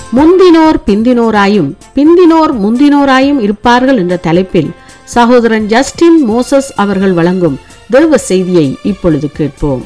முந்தினோர் பிந்தினோராயும் பிந்தினோர் முந்தினோராயும் இருப்பார்கள் என்ற தலைப்பில் சகோதரன் ஜஸ்டின் மோசஸ் அவர்கள் வழங்கும் தேவ செய்தியை இப்பொழுது கேட்போம்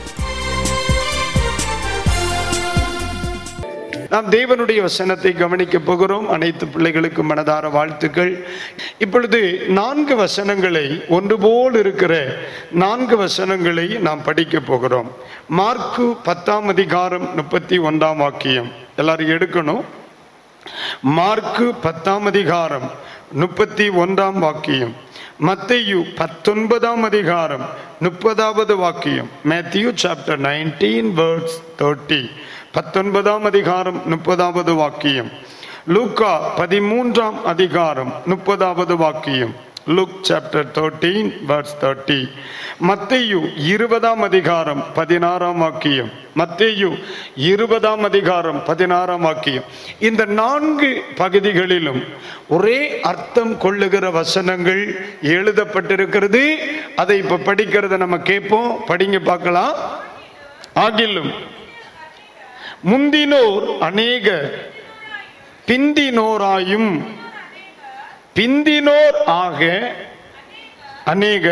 நாம் தேவனுடைய வசனத்தை கவனிக்க போகிறோம் அனைத்து பிள்ளைகளுக்கும் மனதார வாழ்த்துக்கள் இப்பொழுது நான்கு வசனங்களை ஒன்று போல் இருக்கிற நான்கு வசனங்களை நாம் படிக்க போகிறோம் மார்க்கு பத்தாம் அதிகாரம் முப்பத்தி ஒன்றாம் வாக்கியம் எல்லாரும் எடுக்கணும் மார்க்கு பத்தாம் அதிகாரம் முப்பத்தி ஒன்றாம் வாக்கியம் மத்தையு பத்தொன்பதாம் அதிகாரம் முப்பதாவது வாக்கியம் Matthew chapter nineteen words thirty பத்தொன்பதாம் அதிகாரம் முப்பதாவது வாக்கியம் லூக்கா பதிமூன்றாம் அதிகாரம் முப்பதாவது வாக்கியம் Luke chapter thirteen words thirty மத்தையு இருபதாம் அதிகாரம் பதினாறாம் வாக்கியம் மத்தேயு இருபதாம் அதிகாரம் பதினாறாம் வாக்கியம் இந்த நான்கு பகுதிகளிலும் ஒரே அர்த்தம் கொள்ளுகிற வசனங்கள் எழுதப்பட்டிருக்கிறது அதை இப்ப படிக்கிறத நம்ம கேட்போம் படிங்க பார்க்கலாம் ஆகிலும் முந்தினோர் அநேக பிந்தினோராயும் பிந்தினோர் ஆக அநேக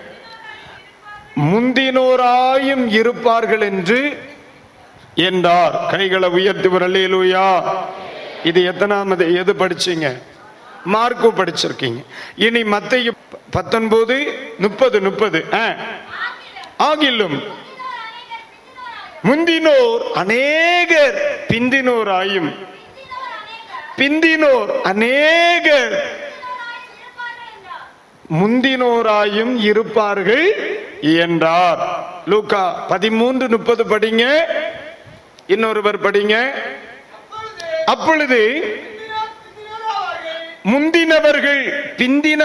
முந்தினோராயும் இருப்பார்கள் என்று என்றார் கைகளை உயர்த்தி வரலேலுயா இது எத்தனாமது எது படிச்சீங்க மார்க்கு படிச்சிருக்கீங்க இனி மத்தையும் பத்தொன்பது முப்பது முப்பது ஆகிலும் முந்தினோர் அநேகர் பிந்தினோராயும் பிந்தினோர் அநேகர் முந்தினோராயும் இருப்பார்கள் என்றார் லூக்கா பதிமூன்று முப்பது படிங்க இன்னொருவர் படிங்க அப்பொழுது முந்தினவர்கள் பிந்தின